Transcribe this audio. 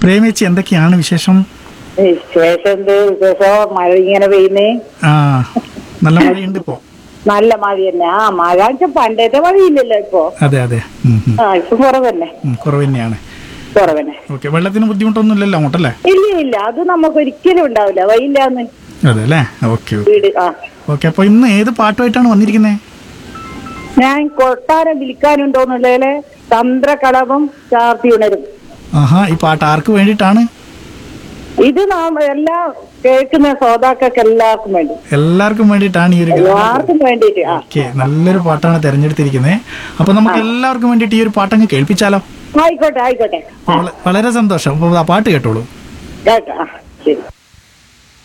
പ്രേമിച്ച് എന്തൊക്കെയാണ് വിശേഷം വിശേഷം എന്ത് വിശേഷം മഴ ഇങ്ങനെ പെയ്യുന്നേ ആ നല്ല മഴയുണ്ട് ഇപ്പോ നല്ല മഴ തന്നെ ആ മഴ വെച്ചാൽ പണ്ടത്തെ മഴയില്ലല്ലോ ഇപ്പൊ അതെ അതെ ഉം, ഉം. ആ ഇപ്പൊ കുറവ് തന്നെ ഉം, കുറവ് തന്നെയാണ് കുറവ് തന്നെ ഓക്കെ വെള്ളത്തിന് ബുദ്ധിമുട്ടൊന്നുമില്ലല്ലോ അങ്ങോട്ടല്ലേ ഇല്ല ഇല്ല അത് നമുക്ക് ഒരിക്കലും ഉണ്ടാവില്ല വൈകില്ലാന്ന് അതെ അല്ലേ ഓക്കെ വീട് ആ ഓക്കെ അപ്പൊ ഇന്ന് ഏത് പാട്ടുമായിട്ടാണ് വന്നിരിക്കുന്നത് ഞാൻ കൊട്ടാരം വിൽക്കാനുണ്ടോന്നുള്ളതിലെ തന്ത്രകളവും ചാർത്തി ഉണരും ആഹാ ഈ പാട്ട് ആർക്ക് വേണ്ടിയിട്ടാണ് ഇത് നാം എല്ലാം കേൾക്കുന്ന ശ്രോതാക്കൾക്ക് എല്ലാവർക്കും വേണ്ടി എല്ലാവർക്കും വേണ്ടിയിട്ടാണ് ഈ ഒരു ഗാനം എല്ലാവർക്കും വേണ്ടിയിട്ട് ആ ഓക്കെ നല്ലൊരു പാട്ടാണ് തെരഞ്ഞെടുത്തിരിക്കുന്നത് അപ്പൊ നമുക്ക് എല്ലാവർക്കും വേണ്ടിയിട്ട് ഈ ഒരു പാട്ടങ്ങ് കേൾപ്പിച്ചാലോ ആയിക്കോട്ടെ ആയിക്കോട്ടെ വള- വളരെ സന്തോഷം അപ്പൊ ആ പാട്ട് കേട്ടോളൂ കേട്ടോ ആ ശരി